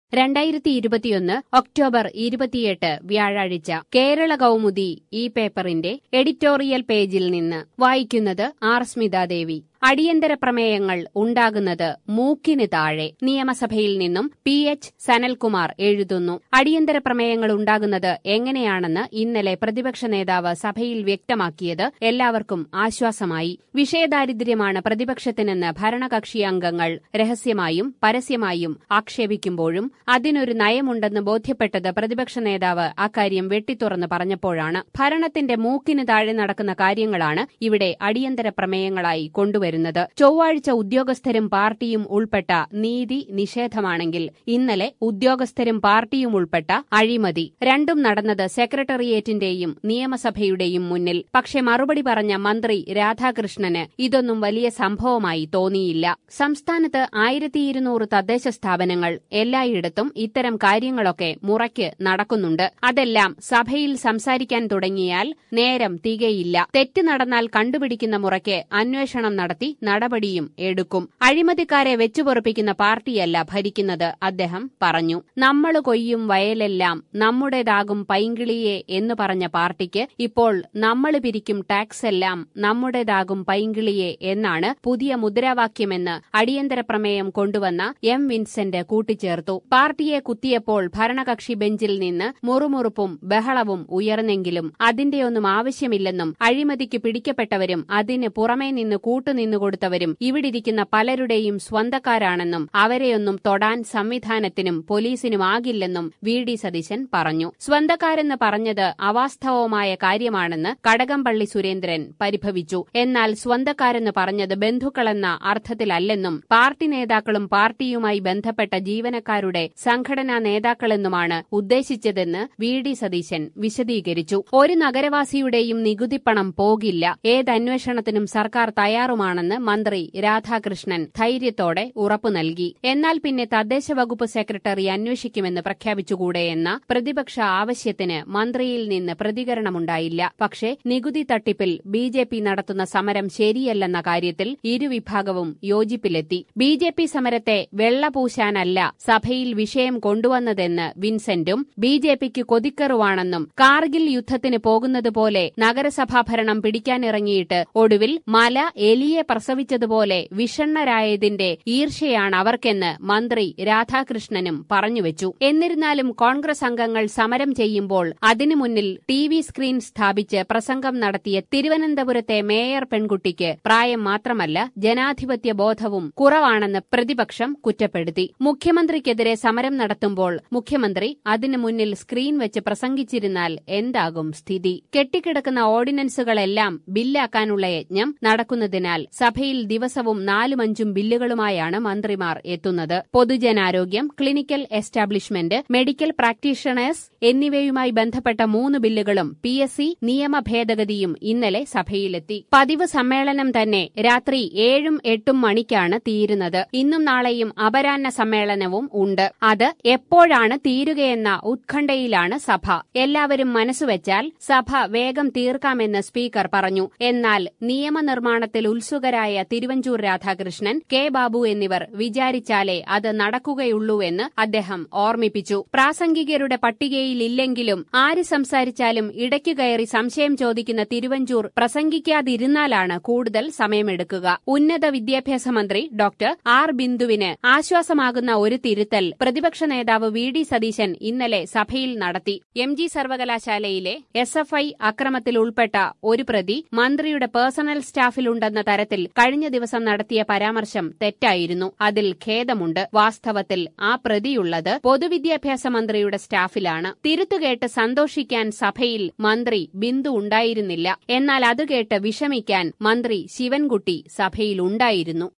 രണ്ടായിരത്തി ഇരുപത്തിയൊന്ന് ഒക്ടോബർ ഇരുപത്തിയെട്ട് വ്യാഴാഴ്ച കേരള കൗമുദി ഈ പേപ്പറിന്റെ എഡിറ്റോറിയൽ പേജിൽ നിന്ന് വായിക്കുന്നത് ആർ സ്മിതാദേവി അടിയന്തര പ്രമേയങ്ങൾ ഉണ്ടാകുന്നത് മൂക്കിന് താഴെ നിയമസഭയിൽ നിന്നും പി എച്ച് സനൽകുമാർ എഴുതുന്നു അടിയന്തര പ്രമേയങ്ങൾ ഉണ്ടാകുന്നത് എങ്ങനെയാണെന്ന് ഇന്നലെ പ്രതിപക്ഷ നേതാവ് സഭയിൽ വ്യക്തമാക്കിയത് എല്ലാവർക്കും ആശ്വാസമായി വിഷയദാരിദ്ര്യമാണ് പ്രതിപക്ഷത്തിനെന്ന് ഭരണകക്ഷി അംഗങ്ങൾ രഹസ്യമായും പരസ്യമായും ആക്ഷേപിക്കുമ്പോഴും അതിനൊരു നയമുണ്ടെന്ന് ബോധ്യപ്പെട്ടത് പ്രതിപക്ഷ നേതാവ് അക്കാര്യം വെട്ടിത്തുറന്ന് പറഞ്ഞപ്പോഴാണ് ഭരണത്തിന്റെ മൂക്കിന് താഴെ നടക്കുന്ന കാര്യങ്ങളാണ് ഇവിടെ അടിയന്തര പ്രമേയങ്ങളായി കൊണ്ടുവരുന്നത് വരുന്നത് ചൊവ്വാഴ്ച ഉദ്യോഗസ്ഥരും പാർട്ടിയും ഉൾപ്പെട്ട നീതി നിഷേധമാണെങ്കിൽ ഇന്നലെ ഉദ്യോഗസ്ഥരും പാർട്ടിയും ഉൾപ്പെട്ട അഴിമതി രണ്ടും നടന്നത് സെക്രട്ടേറിയറ്റിന്റെയും നിയമസഭയുടെയും മുന്നിൽ പക്ഷെ മറുപടി പറഞ്ഞ മന്ത്രി രാധാകൃഷ്ണന് ഇതൊന്നും വലിയ സംഭവമായി തോന്നിയില്ല സംസ്ഥാനത്ത് ആയിരത്തി ഇരുന്നൂറ് തദ്ദേശ സ്ഥാപനങ്ങൾ എല്ലായിടത്തും ഇത്തരം കാര്യങ്ങളൊക്കെ മുറയ്ക്ക് നടക്കുന്നുണ്ട് അതെല്ലാം സഭയിൽ സംസാരിക്കാൻ തുടങ്ങിയാൽ നേരം തികയില്ല തെറ്റ് നടന്നാൽ കണ്ടുപിടിക്കുന്ന മുറയ്ക്ക് അന്വേഷണം നടത്തി നടപടിയും എടുക്കും അഴിമതിക്കാരെ വെച്ചുപൊറുപ്പിക്കുന്ന പാർട്ടിയല്ല ഭരിക്കുന്നത് അദ്ദേഹം പറഞ്ഞു നമ്മൾ കൊയ്യും വയലെല്ലാം നമ്മുടേതാകും പൈങ്കിളിയെ എന്ന് പറഞ്ഞ പാർട്ടിക്ക് ഇപ്പോൾ നമ്മൾ പിരിക്കും ടാക്സ് എല്ലാം നമ്മുടേതാകും പൈങ്കിളിയെ എന്നാണ് പുതിയ മുദ്രാവാക്യമെന്ന് അടിയന്തര പ്രമേയം കൊണ്ടുവന്ന എം വിൻസെന്റ് കൂട്ടിച്ചേർത്തു പാർട്ടിയെ കുത്തിയപ്പോൾ ഭരണകക്ഷി ബെഞ്ചിൽ നിന്ന് മുറുമുറുപ്പും ബഹളവും ഉയർന്നെങ്കിലും അതിന്റെയൊന്നും ആവശ്യമില്ലെന്നും അഴിമതിക്ക് പിടിക്കപ്പെട്ടവരും അതിന് പുറമേ നിന്ന് കൂട്ടുനിന്നു കൊടുത്തവരും ഇവിടിരിക്കുന്ന പലരുടെയും സ്വന്തക്കാരാണെന്നും അവരെയൊന്നും തൊടാൻ സംവിധാനത്തിനും പോലീസിനുമാകില്ലെന്നും വി ഡി സതീശൻ പറഞ്ഞു സ്വന്തക്കാരെന്ന് പറഞ്ഞത് അവാസ്തവമായ കാര്യമാണെന്ന് കടകംപള്ളി സുരേന്ദ്രൻ പരിഭവിച്ചു എന്നാൽ സ്വന്തക്കാരെന്ന് പറഞ്ഞത് ബന്ധുക്കളെന്ന അർത്ഥത്തിലല്ലെന്നും പാർട്ടി നേതാക്കളും പാർട്ടിയുമായി ബന്ധപ്പെട്ട ജീവനക്കാരുടെ സംഘടനാ നേതാക്കളെന്നുമാണ് ഉദ്ദേശിച്ചതെന്ന് വി ഡി സതീശൻ വിശദീകരിച്ചു ഒരു നഗരവാസിയുടെയും നികുതിപ്പണം പോകില്ല ഏതന്വേഷണത്തിനും സർക്കാർ തയ്യാറുമാണെന്ന് മന്ത്രി രാധാകൃഷ്ണൻ ധൈര്യത്തോടെ ഉറപ്പു നൽകി എന്നാൽ പിന്നെ തദ്ദേശ വകുപ്പ് സെക്രട്ടറി അന്വേഷിക്കുമെന്ന് പ്രഖ്യാപിച്ചുകൂടെയെന്ന പ്രതിപക്ഷ ആവശ്യത്തിന് മന്ത്രിയിൽ നിന്ന് പ്രതികരണമുണ്ടായില്ല പക്ഷേ നികുതി തട്ടിപ്പിൽ ബി ജെ പി നടത്തുന്ന സമരം ശരിയല്ലെന്ന കാര്യത്തിൽ ഇരുവിഭാഗവും യോജിപ്പിലെത്തി ബി ജെ പി സമരത്തെ വെള്ളപൂശാനല്ല സഭയിൽ വിഷയം കൊണ്ടുവന്നതെന്ന് വിൻസെന്റും ബി ജെ പിക്ക് കൊതിക്കറുവാണെന്നും കാർഗിൽ യുദ്ധത്തിന് പോകുന്നതുപോലെ നഗരസഭാ ഭരണം പിടിക്കാനിറങ്ങിയിട്ട് ഒടുവിൽ മല എലിയെ പ്രസവിച്ചതുപോലെ വിഷണ്ണരായതിന്റെ ഈർഷ്യയാണ് അവർക്കെന്ന് മന്ത്രി രാധാകൃഷ്ണനും പറഞ്ഞുവെച്ചു എന്നിരുന്നാലും കോൺഗ്രസ് അംഗങ്ങൾ സമരം ചെയ്യുമ്പോൾ അതിനു മുന്നിൽ ടി വി സ്ക്രീൻ സ്ഥാപിച്ച് പ്രസംഗം നടത്തിയ തിരുവനന്തപുരത്തെ മേയർ പെൺകുട്ടിക്ക് പ്രായം മാത്രമല്ല ജനാധിപത്യ ബോധവും കുറവാണെന്ന് പ്രതിപക്ഷം കുറ്റപ്പെടുത്തി മുഖ്യമന്ത്രിക്കെതിരെ സമരം നടത്തുമ്പോൾ മുഖ്യമന്ത്രി അതിനു മുന്നിൽ സ്ക്രീൻ വെച്ച് പ്രസംഗിച്ചിരുന്നാൽ എന്താകും സ്ഥിതി കെട്ടിക്കിടക്കുന്ന ഓർഡിനൻസുകളെല്ലാം ബില്ലാക്കാനുള്ള യജ്ഞം നടക്കുന്നതിനാൽ സഭയിൽ ദിവസവും നാലും അഞ്ചും ബില്ലുകളുമായാണ് മന്ത്രിമാർ എത്തുന്നത് പൊതുജനാരോഗ്യം ക്ലിനിക്കൽ എസ്റ്റാബ്ലിഷ്മെന്റ് മെഡിക്കൽ പ്രാക്ടീഷണേഴ്സ് എന്നിവയുമായി ബന്ധപ്പെട്ട മൂന്ന് ബില്ലുകളും പി എസ് സി നിയമ ഭേദഗതിയും ഇന്നലെ സഭയിലെത്തി പതിവ് സമ്മേളനം തന്നെ രാത്രി ഏഴും എട്ടും മണിക്കാണ് തീരുന്നത് ഇന്നും നാളെയും അപരാഹ്ന സമ്മേളനവും ഉണ്ട് അത് എപ്പോഴാണ് തീരുകയെന്ന ഉത്കണ്ഠയിലാണ് സഭ എല്ലാവരും മനസ്സുവെച്ചാൽ സഭ വേഗം തീർക്കാമെന്ന് സ്പീക്കർ പറഞ്ഞു എന്നാൽ നിയമനിർമ്മാണത്തിൽ ഉത്സുകരായ തിരുവഞ്ചൂർ രാധാകൃഷ്ണൻ കെ ബാബു എന്നിവർ വിചാരിച്ചാലേ അത് നടക്കുകയുള്ളൂവെന്ന് അദ്ദേഹം ഓർമ്മിപ്പിച്ചു പ്രാസംഗികരുടെ പട്ടികയിലില്ലെങ്കിലും ആര് സംസാരിച്ചാലും ഇടയ്ക്കു കയറി സംശയം ചോദിക്കുന്ന തിരുവഞ്ചൂർ പ്രസംഗിക്കാതിരുന്നാലാണ് കൂടുതൽ സമയമെടുക്കുക ഉന്നത വിദ്യാഭ്യാസ മന്ത്രി ഡോക്ടർ ആർ ബിന്ദുവിന് ആശ്വാസമാകുന്ന ഒരു തിരുത്തൽ പ്രതിപക്ഷ നേതാവ് വി ഡി സതീശൻ ഇന്നലെ സഭയിൽ നടത്തി എം ജി സർവകലാശാലയിലെ എസ് എഫ് ഐ അക്രമത്തിൽ ഉൾപ്പെട്ട ഒരു പ്രതി മന്ത്രിയുടെ പേഴ്സണൽ സ്റ്റാഫിലുണ്ടെന്ന തരത്തിൽ കഴിഞ്ഞ ദിവസം നടത്തിയ പരാമർശം തെറ്റായിരുന്നു അതിൽ ഖേദമുണ്ട് വാസ്തവത്തിൽ ആ പ്രതിയുള്ളത് പൊതുവിദ്യാഭ്യാസ മന്ത്രിയുടെ സ്റ്റാഫിലാണ് തിരുത്തുകേട്ട് സന്തോഷിക്കാൻ സഭയിൽ മന്ത്രി ബിന്ദു ഉണ്ടായിരുന്നില്ല എന്നാൽ അത് കേട്ട് വിഷമിക്കാൻ മന്ത്രി ശിവൻകുട്ടി സഭയിലുണ്ടായിരുന്നു